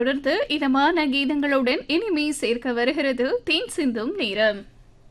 தொடர்ந்து இதமான கீதங்களுடன் இனிமே சேர்க்க வருகிறது தேன் சிந்தும் நேரம்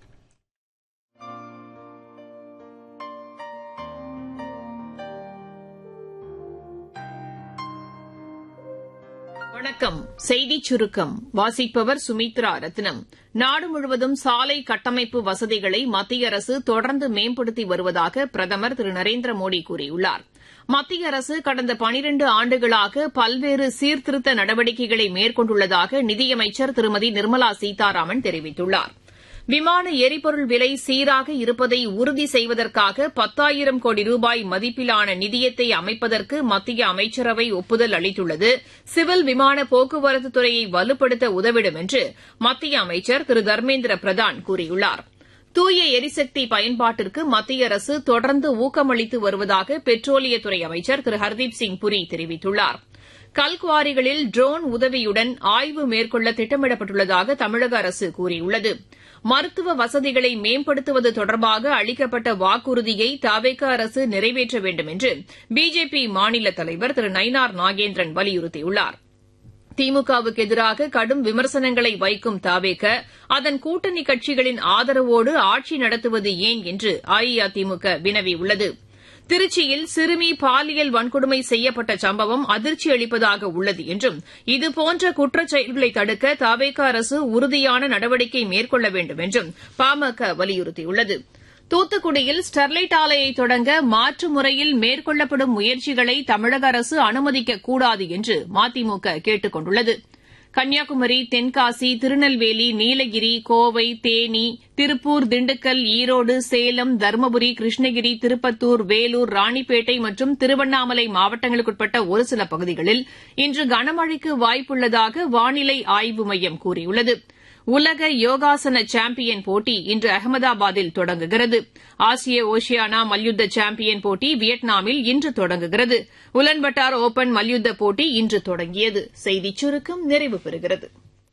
வணக்கம் செய்திச் சுருக்கம் வாசிப்பவர் சுமித்ரா ரத்னம் நாடு முழுவதும் சாலை கட்டமைப்பு வசதிகளை மத்திய அரசு தொடர்ந்து மேம்படுத்தி வருவதாக பிரதமர் திரு நரேந்திர மோடி கூறியுள்ளார் மத்திய அரசு கடந்த பனிரண்டு ஆண்டுகளாக பல்வேறு சீர்திருத்த நடவடிக்கைகளை மேற்கொண்டுள்ளதாக நிதியமைச்சர் திருமதி நிர்மலா சீதாராமன் தெரிவித்துள்ளார் விமான எரிபொருள் விலை சீராக இருப்பதை உறுதி செய்வதற்காக பத்தாயிரம் கோடி ரூபாய் மதிப்பிலான நிதியத்தை அமைப்பதற்கு மத்திய அமைச்சரவை ஒப்புதல் அளித்துள்ளது சிவில் விமான போக்குவரத்து துறையை வலுப்படுத்த உதவிடும் என்று மத்திய அமைச்சர் திரு தர்மேந்திர பிரதான் கூறியுள்ளார் தூய எரிசக்தி பயன்பாட்டிற்கு மத்திய அரசு தொடர்ந்து ஊக்கமளித்து வருவதாக பெட்ரோலியத்துறை அமைச்சர் திரு ஹர்தீப் சிங் புரி தெரிவித்துள்ளார் கல்குவாரிகளில் ட்ரோன் உதவியுடன் ஆய்வு மேற்கொள்ள திட்டமிடப்பட்டுள்ளதாக தமிழக அரசு கூறியுள்ளது மருத்துவ வசதிகளை மேம்படுத்துவது தொடர்பாக அளிக்கப்பட்ட வாக்குறுதியை தவேக அரசு நிறைவேற்ற வேண்டும் என்று பிஜேபி மாநில தலைவர் திரு நயினார் நாகேந்திரன் வலியுறுத்தியுள்ளார் திமுகவுக்கு எதிராக கடும் விமர்சனங்களை வைக்கும் தவேக அதன் கூட்டணி கட்சிகளின் ஆதரவோடு ஆட்சி நடத்துவது ஏன் என்று அஇஅதிமுக வினவியுள்ளது திருச்சியில் சிறுமி பாலியல் வன்கொடுமை செய்யப்பட்ட சம்பவம் அதிர்ச்சி அளிப்பதாக உள்ளது என்றும் இதுபோன்ற குற்றச்செயல்களை தடுக்க தவேக அரசு உறுதியான நடவடிக்கை மேற்கொள்ள வேண்டும் என்றும் பாமக வலியுறுத்தியுள்ளது தூத்துக்குடியில் ஸ்டெர்லைட் ஆலையை தொடங்க மாற்று முறையில் மேற்கொள்ளப்படும் முயற்சிகளை தமிழக அரசு அனுமதிக்கக்கூடாது என்று மதிமுக கேட்டுக் கொண்டுள்ளது கன்னியாகுமரி தென்காசி திருநெல்வேலி நீலகிரி கோவை தேனி திருப்பூர் திண்டுக்கல் ஈரோடு சேலம் தருமபுரி கிருஷ்ணகிரி திருப்பத்தூர் வேலூர் ராணிப்பேட்டை மற்றும் திருவண்ணாமலை மாவட்டங்களுக்குட்பட்ட ஒரு சில பகுதிகளில் இன்று கனமழைக்கு வாய்ப்புள்ளதாக வானிலை ஆய்வு மையம் கூறியுள்ளது உலக யோகாசன சாம்பியன் போட்டி இன்று அகமதாபாத்தில் தொடங்குகிறது ஆசிய ஓஷியானா மல்யுத்த சாம்பியன் போட்டி வியட்நாமில் இன்று தொடங்குகிறது உலன்பட்டார் ஒபன் மல்யுத்த போட்டி இன்று தொடங்கியது செய்திச் சுருக்கம் நிறைவு பெறுகிறது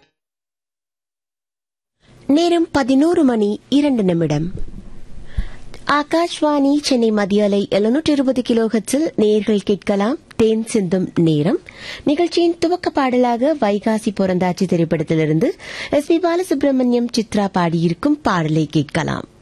நேரம் பதினோரு மணி இரண்டு நிமிடம் ஆகாஷ்வாணி சென்னை மதியலை எழுநூற்றி இருபது கிலோஹெட்ஸில் நேர்கள் கேட்கலாம் தேன் சிந்தும் நேரம் நிகழ்ச்சியின் துவக்க பாடலாக வைகாசி பொறந்தாச்சி திரைப்படத்திலிருந்து எஸ் பி பாலசுப்ரமணியம் சித்ரா பாடியிருக்கும் பாடலை கேட்கலாம்